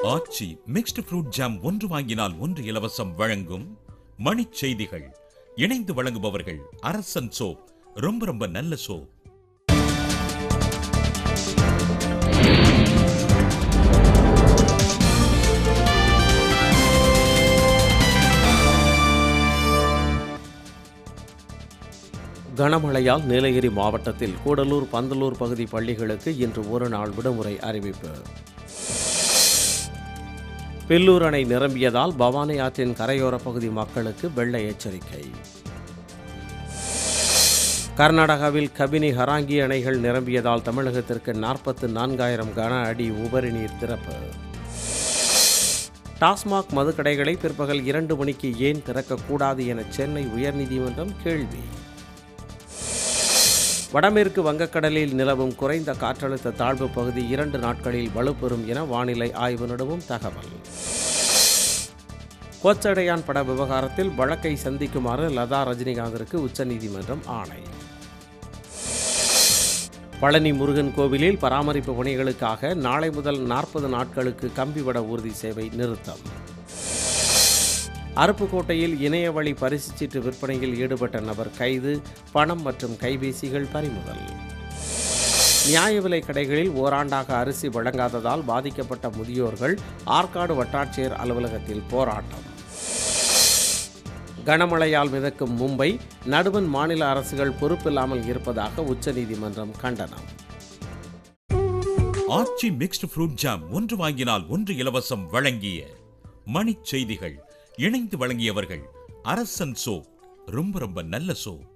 ஆச்சி mixed fruit jam ஒன்று வாங்கினால் ஒன்று இலவசம் வழங்கும் மணிச் செய்திகள் இணைந்து வழங்குபவர்கள் அரசன் சோப் ரொம்ப ரொம்ப நல்ல சோப் கனமழையால் நீலகிரி மாவட்டத்தில் கூடலூர் பந்தலூர் பகுதி பள்ளிகளுக்கு இன்று ஒரு நாள் விடுமுறை அறிவிப்பு பில்லூர் அணை நிரம்பியதால் பவானி ஆற்றின் கரையோர பகுதி மக்களுக்கு வெள்ள எச்சரிக்கை கர்நாடகாவில் கபினி ஹராங்கி அணைகள் நிரம்பியதால் தமிழகத்திற்கு நாற்பத்து நான்காயிரம் கன அடி உபரி நீர் திறப்பு டாஸ்மாக் மதுக்கடைகளை பிற்பகல் இரண்டு மணிக்கு ஏன் திறக்கக்கூடாது என சென்னை உயர்நீதிமன்றம் கேள்வி வடமேற்கு வங்கக்கடலில் நிலவும் குறைந்த காற்றழுத்த தாழ்வு பகுதி இரண்டு நாட்களில் வலுப்பெறும் என வானிலை ஆய்வு நிறுவனம் தகவல் கோச்சடையான் பட விவகாரத்தில் வழக்கை சந்திக்குமாறு லதா ரஜினிகாந்திற்கு உச்சநீதிமன்றம் ஆணை பழனி முருகன் கோவிலில் பராமரிப்பு பணிகளுக்காக நாளை முதல் நாற்பது நாட்களுக்கு கம்பிவட ஊர்தி சேவை நிறுத்தம் அருப்புக்கோட்டையில் இணையவழி பரிசுச் சீட்டு விற்பனையில் ஈடுபட்ட நபர் கைது பணம் மற்றும் கைபேசிகள் பறிமுதல் நியாய விலை கடைகளில் ஓராண்டாக அரிசி வழங்காததால் பாதிக்கப்பட்ட முதியோர்கள் ஆற்காடு வட்டாட்சியர் அலுவலகத்தில் போராட்டம் கனமழையால் மிதக்கும் மும்பை நடுவன் மாநில அரசுகள் பொறுப்பில்லாமல் இருப்பதாக உச்சநீதிமன்றம் கண்டனம் ஆச்சி மிக்ஸ்டு ஃப்ரூட் ஜாம் ஒன்று வாங்கினால் ஒன்று இலவசம் வழங்கிய மணிச் செய்திகள் இணைந்து வழங்கியவர்கள் அரசன் சோப் ரொம்ப ரொம்ப நல்ல சோப்